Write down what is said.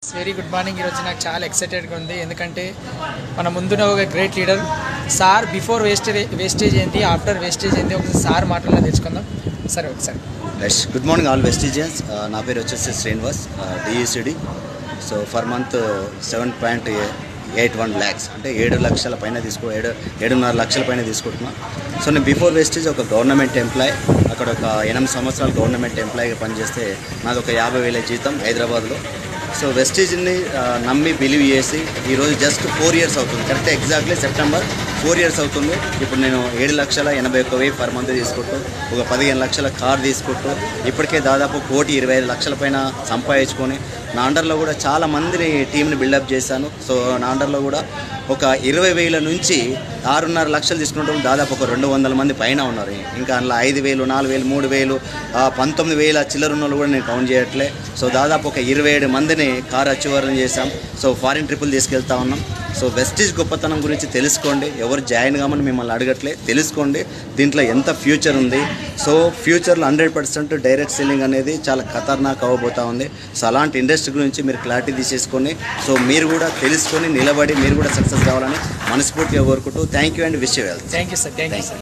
very good morning ఈరోజు నాకు చాలా ఎక్సైటెడ్గా ఉంది ఎందుకంటే మన ముందున్న ఒక great leader sir before wastage wastage ఏంటి ఆఫ్టర్ వేస్టేజ్ ఏంటి ఒకసారి సార్ మాటల్లో తెచ్చుకుందాం సరే ఒకసారి yes good morning all vestigians నా పేరు వచ్చేసి Srinivas DECD so for month seven point eight one lakhs అంటే ఏడు లక్షల పైన తీసుకో ఏడు ఏడున్నర లక్షల పైన తీసుకుంటున్నా సో నేను బిఫోర్ వెస్టేజ్ ఒక గవర్నమెంట్ ఎంప్లాయ్ అక్కడ ఒక ఎనిమిది సంవత్సరాలు గవర్నమెంట్ ఎంప్లాయీగా పనిచేస్తే నాది ఒక యాభై వేల జీతం హైదరాబాద్లో సో వెస్టేజ్ని ఆ, నమ్మి బిలీవ్ చేసి ఈరోజు జస్ట్ ఫోర్ ఇయర్స్ అవుతుంది correct exactly September four years అవుతుంది ఇప్పుడు నేను ఏడు లక్షల ఎనభై ఒక్క వెయ్యి పర్ మంత్ తీసుకుంటూ ఒక పదిహేను లక్షల కార్ తీసుకుంటూ ఇప్పటికే దాదాపు కోటి ఇరవై ఐదు లక్షల పైన సంపాదించుకొని నా అండర్లో కూడా చాలా మందిని టీంని బిల్డప్ చేశాను సో నా అండర్లో కూడా ఒక ఇరవై వేల నుంచి ఆరున్నర లక్షలు తీసుకుంటాం దాదాపు ఒక రెండు వందల మంది పైన ఉన్నారు ఇంకా అందులో ఐదు వేలు నాలుగు వేలు మూడు వేలు ఆ, పంతొమ్మిది వేల చిల్లర ఉన్న వాళ్ళు కూడా నేను కౌంట్ చేయట్లే సో దాదాపు ఒక ఇరవై ఏడు మందిని కార్ అచీవర్ని చేశాం సో ఫారిన్ ట్రిపుల్ తీసుకెళ్తా ఉన్నాం సో వెస్టీజ్ గొప్పతనం గురించి తెలుసుకోండి ఎవరు జాయిన్ కామని మిమ్మల్ని అడగట్లే తెలుసుకోండి దీంట్లో ఎంత ఫ్యూచర్ ఉంది సో ఫ్యూచర్లో హండ్రెడ్ పర్సెంట్ డైరెక్ట్ సెల్లింగ్ అనేది చాలా ఖతర్నాక్ అవ్వబోతా ఉంది సో అలాంటి ఇండస్ట్రీ గురించి మీరు క్లారిటీ తీసేసుకొని సో మీరు కూడా తెలుసుకొని నిలబడి మీరు కూడా సక్సెస్ కావాలని మనస్ఫూర్తిగా కోరుకుంటూ thank you and wish you wealth thank you sir thank you sir